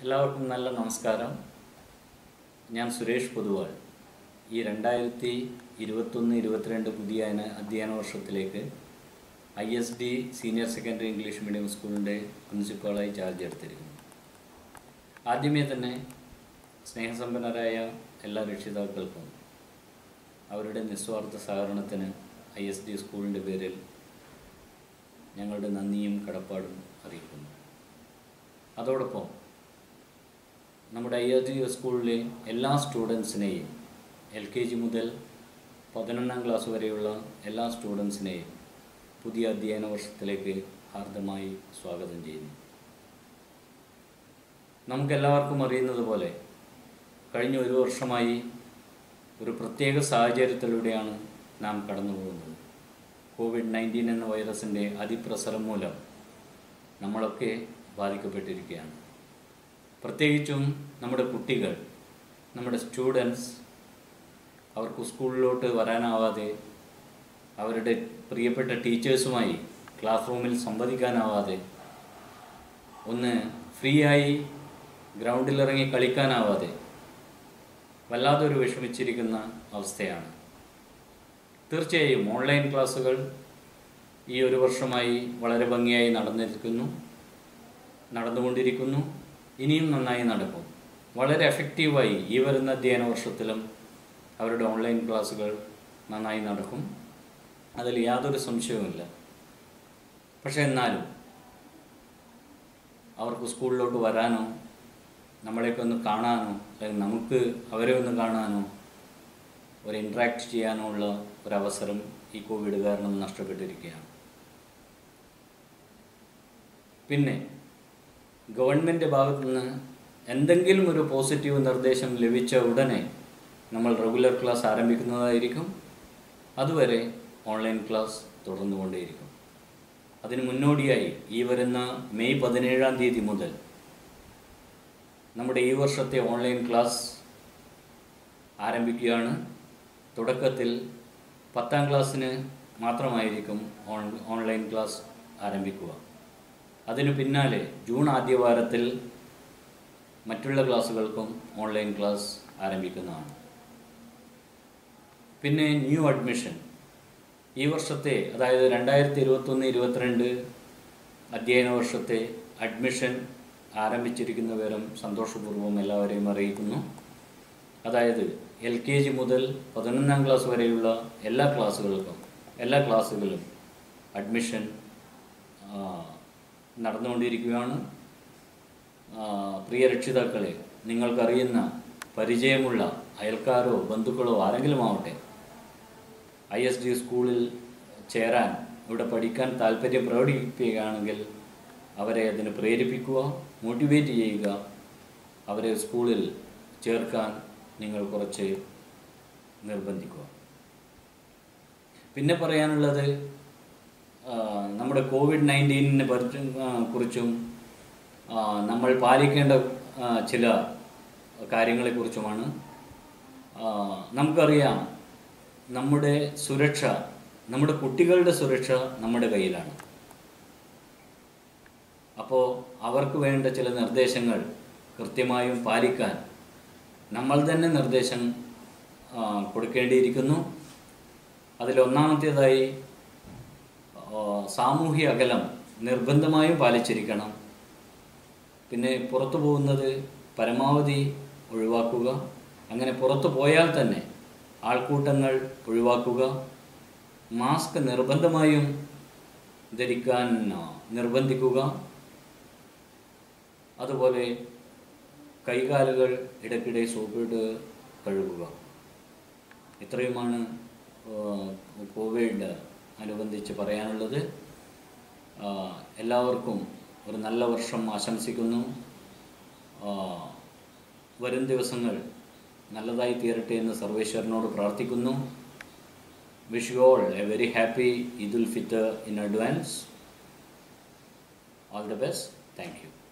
എല്ലാവർക്കും നല്ല നമസ്കാരം ഞാൻ സുരേഷ് പൊതുവാൾ ഈ രണ്ടായിരത്തി ഇരുപത്തൊന്ന് ഇരുപത്തിരണ്ട് പുതിയ അന- അധ്യയന വർഷത്തിലേക്ക് I S D senior secondary English medium സ്കൂളിൻ്റെ പ്രിൻസിപ്പാളായി ചാർജ് എടുത്തിരിക്കുന്നു ആദ്യമേ തന്നെ സ്നേഹസമ്പന്നരായ എല്ലാ രക്ഷിതാക്കൾക്കും അവരുടെ നിസ്വാർത്ഥ സഹകരണത്തിന് ഐ എസ് ഡി സ്കൂളിൻ്റെ പേരിൽ ഞങ്ങളുടെ നന്ദിയും കടപ്പാടും അറിയിക്കുന്നു അതോടൊപ്പം നമ്മുടെ ഐ എസ് ഡി സ്കൂളിലെ എല്ലാ സ്റ്റുഡൻസിനെയും എൽ കെ ജി മുതൽ പതിനൊന്നാം ക്ലാസ് വരെയുള്ള എല്ലാ സ്റ്റുഡൻസിനെയും പുതിയ അധ്യയന വർഷത്തിലേക്ക് ഹാർദമായി സ്വാഗതം ചെയ്യുന്നു നമുക്കെല്ലാവർക്കും അറിയുന്നത് പോലെ കഴിഞ്ഞ ഒരു വർഷമായി ഒരു പ്രത്യേക സാഹചര്യത്തിലൂടെയാണ് നാം കടന്നു പോകുന്നത് കോവിഡ് നയൻറ്റീൻ എന്ന വൈറസിൻ്റെ അതിപ്രസരം മൂലം നമ്മളൊക്കെ ബാധിക്കപ്പെട്ടിരിക്കുകയാണ് പ്രത്യേകിച്ചും നമ്മുടെ കുട്ടികൾ നമ്മുടെ സ്റ്റുഡൻസ് അവർക്ക് സ്കൂളിലോട്ട് വരാനാവാതെ അവരുടെ പ്രിയപ്പെട്ട ടീച്ചേഴ്സുമായി ക്ലാസ് റൂമിൽ സംവദിക്കാനാവാതെ ഒന്ന് ഫ്രീ ആയി ഗ്രൗണ്ടിലിറങ്ങി കളിക്കാനാവാതെ വല്ലാതൊരു വിഷമിച്ചിരിക്കുന്ന അവസ്ഥയാണ് തീർച്ചയായും ഓൺലൈൻ ക്ലാസ്സുകൾ ഈ ഒരു വർഷമായി വളരെ ഭംഗിയായി നടന്നിരിക്കുന്നു നടന്നുകൊണ്ടിരിക്കുന്നു ഇനിയും നന്നായി നടക്കും വളരെ എഫക്റ്റീവായി ഈ വരുന്ന അധ്യയന വർഷത്തിലും അവരുടെ ഓൺലൈൻ ക്ലാസ്സുകൾ നന്നായി നടക്കും അതിൽ യാതൊരു സംശയവുമില്ല പക്ഷെ എന്നാലും അവർക്ക് സ്കൂളിലോട്ട് വരാനോ നമ്മളെയൊക്കെ ഒന്ന് കാണാനോ അല്ലെങ്കിൽ നമുക്ക് അവരെ ഒന്ന് കാണാനോ ഒരു ഇൻട്രാക്ട് ചെയ്യാനോ ഉള്ള ഒരവസരം ഈ കോവിഡ് കാരണം നഷ്ടപ്പെട്ടിരിക്കുകയാണ് പിന്നെ ഗവൺമെൻറ് ഭാഗത്തു നിന്ന് എന്തെങ്കിലും ഒരു പോസിറ്റീവ് നിർദ്ദേശം ലഭിച്ച ഉടനെ നമ്മൾ റെഗുലർ ക്ലാസ് ആരംഭിക്കുന്നതായിരിക്കും അതുവരെ ഓൺലൈൻ ക്ലാസ് തുടർന്നുകൊണ്ടേയിരിക്കും അതിന് മുന്നോടിയായി ഈ വരുന്ന മെയ് പതിനേഴാം തീയതി മുതൽ നമ്മുടെ ഈ വർഷത്തെ ഓൺലൈൻ ക്ലാസ് ആരംഭിക്കുകയാണ് തുടക്കത്തിൽ പത്താം ക്ലാസ്സിന് മാത്രമായിരിക്കും ഓൺ ഓൺലൈൻ ക്ലാസ് ആരംഭിക്കുക അതിനു പിന്നാലെ ജൂൺ ആദ്യവാരത്തിൽ മറ്റുള്ള ക്ലാസ്സുകൾക്കും ഓൺലൈൻ ക്ലാസ് ആരംഭിക്കുന്നതാണ് പിന്നെ ന്യൂ അഡ്മിഷൻ ഈ വർഷത്തെ അതായത് രണ്ടായിരത്തി ഇരുപത്തൊന്ന് ഇരുപത്തിരണ്ട് അധ്യയന വർഷത്തെ അഡ്മിഷൻ ആരംഭിച്ചിരിക്കുന്ന വിവരം സന്തോഷപൂർവ്വം എല്ലാവരെയും അറിയിക്കുന്നു അതായത് എൽ കെ ജി മുതൽ പതിനൊന്നാം ക്ലാസ് വരെയുള്ള എല്ലാ ക്ലാസ്സുകൾക്കും എല്ലാ ക്ലാസ്സുകളും അഡ്മിഷൻ ആ, നടന്നുകൊണ്ടിരിക്കുകയാണ് ആ, പ്രിയ രക്ഷിതാക്കളെ നിങ്ങൾക്കറിയുന്ന പരിചയമുള്ള അയൽക്കാരോ ബന്ധുക്കളോ ആരെങ്കിലും ആവട്ടെ ഐ എസ് ഡി സ്കൂളിൽ ചേരാൻ ഇവിടെ പഠിക്കാൻ താല്പര്യം പ്രകടിപ്പിക്കുകയാണെങ്കിൽ അവരെ അതിന് പ്രേരിപ്പിക്കുക മോട്ടിവേറ്റ് ചെയ്യുക അവരെ സ്കൂളിൽ ചേർക്കാൻ നിങ്ങൾ കുറച്ച് നിർബന്ധിക്കുക പിന്നെ പറയാനുള്ളത് ആ, നമ്മുടെ കോവിഡ് നയൻറ്റീനിനെ കുറിച്ചും ആ, നമ്മൾ പാലിക്കേണ്ട ആ, ചില കാര്യങ്ങളെക്കുറിച്ചുമാണ് ആ, നമുക്കറിയാം നമ്മുടെ സുരക്ഷ നമ്മുടെ കുട്ടികളുടെ സുരക്ഷ നമ്മുടെ കയ്യിലാണ് അപ്പോൾ അവർക്ക് വേണ്ട ചില നിർദ്ദേശങ്ങൾ കൃത്യമായും പാലിക്കാൻ നമ്മൾ തന്നെ നിർദ്ദേശം ആ, കൊടുക്കേണ്ടിയിരിക്കുന്നു അതിലൊന്നാമത്തേതായി ആ, സാമൂഹ്യ അകലം നിർബന്ധമായും പാലിച്ചിരിക്കണം പിന്നെ പുറത്തു പോകുന്നത് പരമാവധി ഒഴിവാക്കുക അങ്ങനെ പുറത്തു പോയാൽ തന്നെ ആൾക്കൂട്ടങ്ങൾ ഒഴിവാക്കുക മാസ്ക് നിർബന്ധമായും ധരിക്കാൻ ആ, നിർബന്ധിക്കുക അതുപോലെ കൈകാലുകൾ ഇടയ്ക്കിടെ സോപ്പിട്ട് കഴുകുക ഇത്രയുമാണ് ആ, കോവിഡ് അനുബന്ധിച്ച് പറയാനുള്ളത് ആ, എല്ലാവർക്കും ഒരു നല്ല വർഷം ആശംസിക്കുന്നു ആ, വരും ദിവസങ്ങൾ നല്ലതായി തീരട്ടെ എന്ന് സർവേശ്വരനോട് പ്രാർത്ഥിക്കുന്നു wish you all a very happy Eidul Fitr in advance all the best thank U